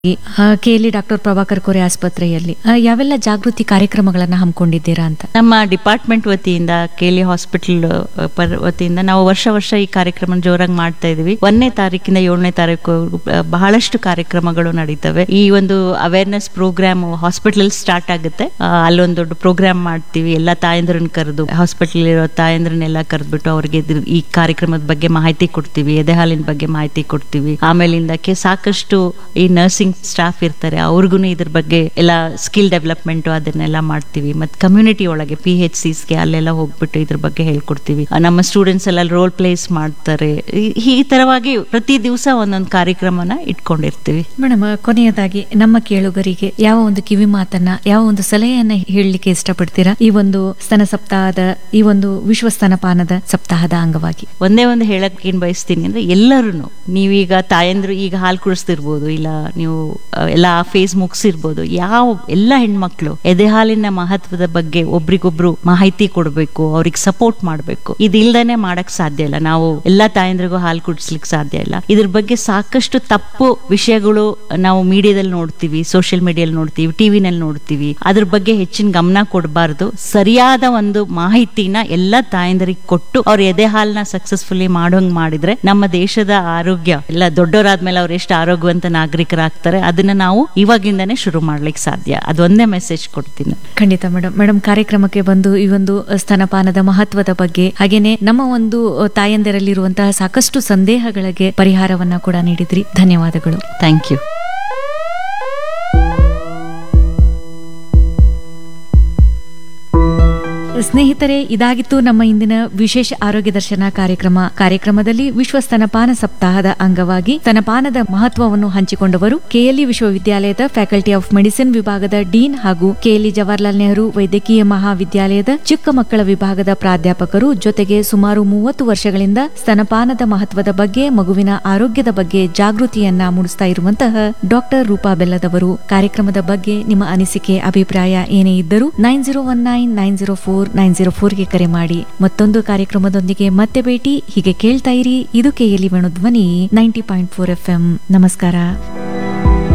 KLE doctor Prabhakar ಕೋರೆ ಆಸ್ಪತ್ರೆಯಲ್ಲಿ ಆ, ಯಾವೆಲ್ಲ ಜಾಗೃತಿ ಕಾರ್ಯಕ್ರಮಗಳನ್ನ ಹಮ್ಮಿಕೊಂಡಿದ್ದೀರಾ ಅಂತ ನಮ್ಮ ಡಿಪಾರ್ಟ್ಮೆಂಟ್ ವತಿಯಿಂದ ಕೇಲಿ ಹಾಸ್ಪಿಟಲ್ ಪರ ವತಿಯಿಂದ ನಾವು ವರ್ಷ ವರ್ಷ ಈ ಕಾರ್ಯಕ್ರಮ ಜೋರಾಗಿ ಮಾಡ್ತಾ ಇದೀವಿ ಒಂದನೇ ತಾರೀಕಿಂದ ಏಳನೇ ತಾರೀಕು ಬಹಳಷ್ಟು ಕಾರ್ಯಕ್ರಮಗಳು ನಡೀತವೆ ಈ ಒಂದು ಅವೇರ್ನೆಸ್ ಪ್ರೋಗ್ರಾಮ್ ಹಾಸ್ಪಿಟಲ್ ಸ್ಟಾರ್ಟ್ ಆಗುತ್ತೆ ಆ, ಅಲ್ಲೊಂದು ದೊಡ್ಡ ಪ್ರೋಗ್ರಾಮ್ ಮಾಡ್ತೀವಿ ಎಲ್ಲ ತಾಯಂದ್ರನ್ನ ಕರೆದು ಹಾಸ್ಪಿಟಲ್ ಇರೋ ತಾಯಂದ್ರನ್ನೆಲ್ಲ ಕರೆದ್ಬಿಟ್ಟು ಅವ್ರಿಗೆ ಇದ್ರ- ಈ ಕಾರ್ಯಕ್ರಮದ ಬಗ್ಗೆ ಮಾಹಿತಿ ಕೊಡ್ತೀವಿ ಎದೆ ಹಾಲಿನ ಬಗ್ಗೆ ಮಾಹಿತಿ ಕೊಡ್ತೀವಿ ಆಮೇಲಿಂದಕ್ಕೆ ಸಾಕಷ್ಟು ಈ ನರ್ಸಿಂಗ್ ಸ್ಟಾಫ್ ಇರ್ತಾರೆ ಅವ್ರಿಗೂ ಇದ್ರ ಬಗ್ಗೆ ಎಲ್ಲ ಸ್ಕಿಲ್ ಡೆವಲಪ್ಮೆಂಟ್ ಅದನ್ನೆಲ್ಲ ಮಾಡ್ತೀವಿ ಮತ್ತೆ ಕಮ್ಯುನಿಟಿ ಒಳಗೆ ಪಿ ಎಚ್ ಸಿಸ್ಗೆ ಅಲ್ಲೆಲ್ಲ ಹೋಗ್ಬಿಟ್ಟು ಇದ್ರ ಬಗ್ಗೆ ಹೇಳ್ಕೊಡ್ತೀವಿ ಆ, ನಮ್ಮ ಸ್ಟೂಡೆಂಟ್ಸ್ ಎಲ್ಲ ರೋಲ್ ಪ್ಲೇಸ್ ಮಾಡ್ತಾರೆ ಈ- ಈ ತರವಾಗಿ ಪ್ರತಿ ದಿವಸ ಒಂದೊಂದು ಕಾರ್ಯಕ್ರಮನ ಇಟ್ಕೊಂಡಿರ್ತೀವಿ ಮೇಡಮ್ ಕೊನೆಯದಾಗಿ ನಮ್ಮ ಕೇಳುಗರಿಗೆ ಯಾವ ಒಂದು ಕಿವಿ ಮಾತನ್ನ ಯಾವ ಒಂದು ಸಲಹೆಯನ್ನ ಹೇಳಲಿಕ್ಕೆ ಇಷ್ಟಪಡ್ತೀರಾ ಈ ಒಂದು ಸ್ತನ ಸಪ್ತಾಹದ ಈ ಒಂದು ವಿಶ್ವ ಸ್ತನಪಾನದ ಸಪ್ತಾಹದ ಅಂಗವಾಗಿ ಒಂದೇ ಒಂದು ಹೇಳಕ್ ಏನ್ ಬಯಸ್ತೀನಿ ಅಂದ್ರೆ ಎಲ್ಲರೂ ನೀವೀಗ ತಾಯಂದ್ರು ಈಗ ಹಾಲು ಕುಡಿಸ್ತಿರ್ಬೋದು ಇಲ್ಲ ನೀವು ಆ, ಎಲ್ಲ ಫೇಸ್ ಮುಗಿಸಿರ್ಬೋದು ಯಾವ ಎಲ್ಲ ಹೆಣ್ಮಕ್ಳು ಎದೆ ಹಾಲಿನ ಮಹತ್ವದ ಬಗ್ಗೆ ಒಬ್ರಿಗೊಬ್ರು ಮಾಹಿತಿ ಕೊಡಬೇಕು ಅವ್ರಿಗೆ ಸಪೋರ್ಟ್ ಮಾಡಬೇಕು ಇದಿಲ್ದೇನೆ ಮಾಡಕ್ ಸಾಧ್ಯ ಇಲ್ಲ ನಾವು ಎಲ್ಲಾ ತಾಯಂದ್ರಿಗೂ ಹಾಲು ಕುಡಿಸ್ಲಿಕ್ಕೆ ಸಾಧ್ಯ ಇಲ್ಲ ಇದ್ರ ಬಗ್ಗೆ ಸಾಕಷ್ಟು ತಪ್ಪು ವಿಷಯಗಳು ನಾವು ಮೀಡಿಯಾದಲ್ಲಿ ನೋಡ್ತೀವಿ ಸೋಷಿಯಲ್ ಮೀಡಿಯಲ್ಲಿ ನೋಡ್ತೀವಿ ಟಿವಿನಲ್ಲಿ ನೋಡ್ತೀವಿ ಅದ್ರ ಬಗ್ಗೆ ಹೆಚ್ಚಿನ ಗಮನ ಕೊಡಬಾರ್ದು ಸರಿಯಾದ ಒಂದು ಮಾಹಿತಿನ ಎಲ್ಲ ತಾಯಂದರಿಗೆ ಕೊಟ್ಟು ಅವ್ರ ಎದೆ ಹಾಲನ್ನ ಸಕ್ಸಸ್ಫುಲಿ ಮಾಡೋಂಗ್ ಮಾಡಿದ್ರೆ ನಮ್ಮ ದೇಶದ ಆರೋಗ್ಯ ಎಲ್ಲ ದೊಡ್ಡವರಾದ್ಮೇಲೆ ಅವ್ರು ಎಷ್ಟು ಆರೋಗ್ಯವಂತ ನಾಗರಿಕರಾಗ್ತಾರೆ ಅದನ್ನ ನಾವು ಇವಾಗಿಂದಾನೇ ಶುರು ಮಾಡ್ಲಿಕ್ಕೆ ಸಾಧ್ಯ ಅದೊಂದೇ ಮೆಸೇಜ್ ಕೊಡ್ತೀನಿ ಖಂಡಿತ ಮೇಡಮ್ ಮೇಡಮ್ ಕಾರ್ಯಕ್ರಮಕ್ಕೆ ಬಂದು ಈ ಒಂದು ಸ್ತನಪಾನದ ಮಹತ್ವದ ಬಗ್ಗೆ ಹಾಗೇನೆ ನಮ್ಮ ಒಂದು ತಾಯಂದಿರಲ್ಲಿರುವಂತಹ ಸಾಕಷ್ಟು ಸಂದೇಹಗಳಿಗೆ ಪರಿಹಾರವನ್ನ ಕೂಡ ನೀಡಿದ್ರಿ ಧನ್ಯವಾದಗಳು ಥ್ಯಾಂಕ್ ಯು ಸ್ನೇಹಿತರೆ ಇದಾಗಿತ್ತು ನಮ್ಮ ಇಂದಿನ ವಿಶೇಷ ಆರೋಗ್ಯ ದರ್ಶನ ಕಾರ್ಯಕ್ರಮ ಕಾರ್ಯಕ್ರಮದಲ್ಲಿ ವಿಶ್ವ ಸ್ತನಪಾನ ಸಪ್ತಾಹದ ಅಂಗವಾಗಿ ಸ್ತನಪಾನದ ಮಹತ್ವವನ್ನು ಹಂಚಿಕೊಂಡವರು ಕೆಎಲ್ಇ ವಿಶ್ವವಿದ್ಯಾಲಯದ ಫ್ಯಾಕಲ್ಟಿ ಆಫ್ ಮೆಡಿಸಿನ್ ವಿಭಾಗದ ಡೀನ್ ಹಾಗೂ ಕೆಎಲ್ಇ ಜವಾಹರ್ಲಾಲ್ ನೆಹರು ವೈದ್ಯಕೀಯ ಮಹಾವಿದ್ಯಾಲಯದ ಚಿಕ್ಕ ಮಕ್ಕಳ ವಿಭಾಗದ ಪ್ರಾಧ್ಯಾಪಕರು ಜೊತೆಗೆ ಸುಮಾರು ಮೂವತ್ತು ವರ್ಷಗಳಿಂದ ಸ್ತನಪಾನದ ಮಹತ್ವದ ಬಗ್ಗೆ ಮಗುವಿನ ಆರೋಗ್ಯದ ಬಗ್ಗೆ ಜಾಗೃತಿಯನ್ನ ಮೂಡಿಸ್ತಾ ಇರುವಂತಹ ಡಾಕ್ಟರ್ ರೂಪಾ ಬೆಲ್ಲದವರು ಕಾರ್ಯಕ್ರಮದ ಬಗ್ಗೆ ನಿಮ್ಮ ಅನಿಸಿಕೆ ಅಭಿಪ್ರಾಯ ಏನೇ ಇದ್ದರೂ nine zero one nine nine zero four nine zero ಫೋರ್ಗೆ ಕರೆ ಮಾಡಿ ಮತ್ತೊಂದು ಕಾರ್ಯಕ್ರಮದೊಂದಿಗೆ ಮತ್ತೆ ಭೇಟಿ ಹೀಗೆ ಕೇಳ್ತಾ ಇರಿ ಇದು ಕೆಎಲಿ ವೇಣು ಧ್ವನಿ ನೈಂಟಿ ಪಾಯಿಂಟ್ ಫೋರ್ ಎಫ್ ನಮಸ್ಕಾರ